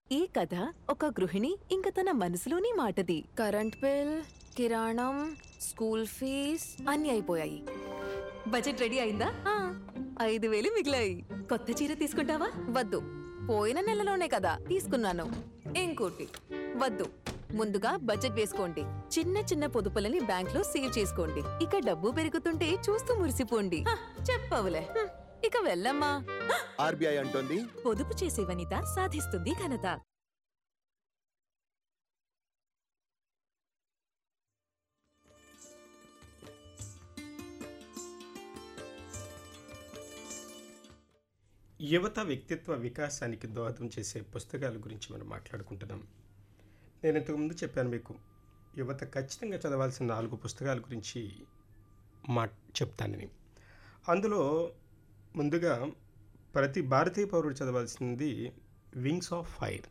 ఈ కథ ఒక గృహిణి ఇంక తన మనసులోని మాటది కరెంట్ బిల్ కిరాణం స్కూల్ ఫీజ్ అన్ని అయిపోయాయి బడ్జెట్ రెడీ అయిందా ఆ, ఐదు వేలు మిగిలాయి కొత్త చీర తీసుకుంటావా వద్దు పోయిన నెలలోనే కదా తీసుకున్నాను ఇంకోటి వద్దు ముందుగా బడ్జెట్ వేసుకోండి చిన్న చిన్న పొదుపులని బ్యాంక్ లో సేవ్ చేసుకోండి ఇక డబ్బు పెరుగుతుంటే చూస్తూ మురిసిపోండి హ, చెప్పవులే హ్మ్, ఇక వెళ్ళమ్మా ఆర్బీఐ అంటోంది పొదుపు చేసే వనిత సాధిస్తుంది ఘనత యువత వ్యక్తిత్వ వికాసానికి దోహదం చేసే పుస్తకాల గురించి మనం మాట్లాడుకుంటున్నాం నేను ఇంతకుముందు చెప్పాను మీకు యువత ఖచ్చితంగా చదవాల్సిన నాలుగు పుస్తకాల గురించి మా చెప్తానని అందులో ముందుగా ప్రతి భారతీయ పౌరుడు చదవాల్సింది వింగ్స్ ఆఫ్ ఫైర్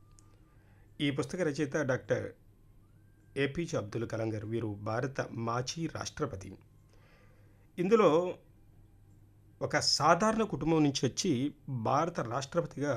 ఈ పుస్తక రచయిత డాక్టర్ ఏపీజే అబ్దుల్ కలాం గారు వీరు భారత మాజీ రాష్ట్రపతి ఇందులో ఒక సాధారణ కుటుంబం నుంచి వచ్చి భారత రాష్ట్రపతిగా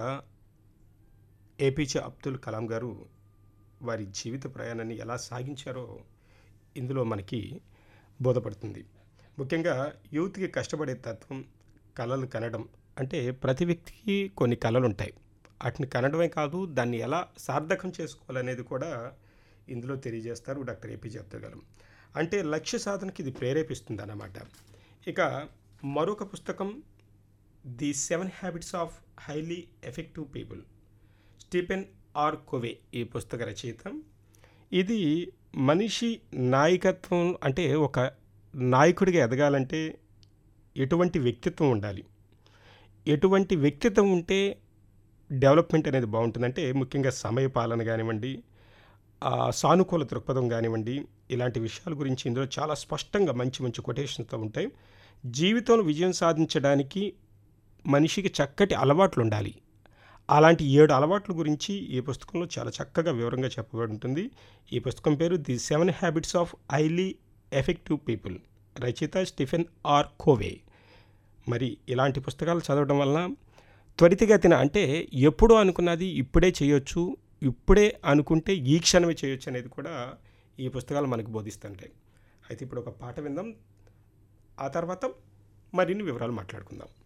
ఏపీజే అబ్దుల్ కలాం గారు వారి జీవిత ప్రయాణాన్ని ఎలా సాగించారో ఇందులో మనకి బోధపడుతుంది ముఖ్యంగా యూత్కి కష్టపడే తత్వం కళలు కనడం అంటే ప్రతి వ్యక్తికి కొన్ని కళలు ఉంటాయి వాటిని కనడమే కాదు దాన్ని ఎలా సార్థకం చేసుకోవాలనేది కూడా ఇందులో తెలియజేస్తారు డాక్టర్ ఏపీజే అబ్దుల్ కలాం అంటే లక్ష్య సాధనకి ఇది ప్రేరేపిస్తుంది అన్నమాట ఇక మరొక పుస్తకం the seven habits of highly effective people Stephen R Covey ఈ పుస్తక రచయిత ఇది మనిషి నాయకత్వం అంటే ఒక నాయకుడిగా ఎదగాలంటే ఎటువంటి వ్యక్తిత్వం ఉండాలి ఎటువంటి వ్యక్తిత్వం ఉంటే డెవలప్మెంట్ అనేది బాగుంటుందంటే ముఖ్యంగా సమయ పాలన కానివ్వండి ఆ సానుకూల దృక్పథం కానివ్వండి ఇలాంటి విషయాల గురించి ఇందులో చాలా స్పష్టంగా మంచి మంచి కొటేషన్తో ఉంటాయి జీవితంలో విజయం సాధించడానికి మనిషికి చక్కటి అలవాట్లు ఉండాలి అలాంటి ఏడు అలవాట్ల గురించి ఈ పుస్తకంలో చాలా చక్కగా వివరంగా చెప్పబడి ఉంటుంది ఈ పుస్తకం పేరు the seven habits of highly effective people రచయిత స్టిఫెన్ ఆర్ కోవే మరి ఇలాంటి పుస్తకాలు చదవడం వలన త్వరితగతిన అంటే ఎప్పుడో అనుకున్నది ఇప్పుడే చేయొచ్చు ఇప్పుడే అనుకుంటే ఈ క్షణమే చేయొచ్చు అనేది కూడా ఈ పుస్తకాలు మనకు బోధిస్తుంటాయి అయితే ఇప్పుడు ఒక పాట విందాం ఆ తర్వాత మరిన్ని వివరాలు మాట్లాడుకుందాం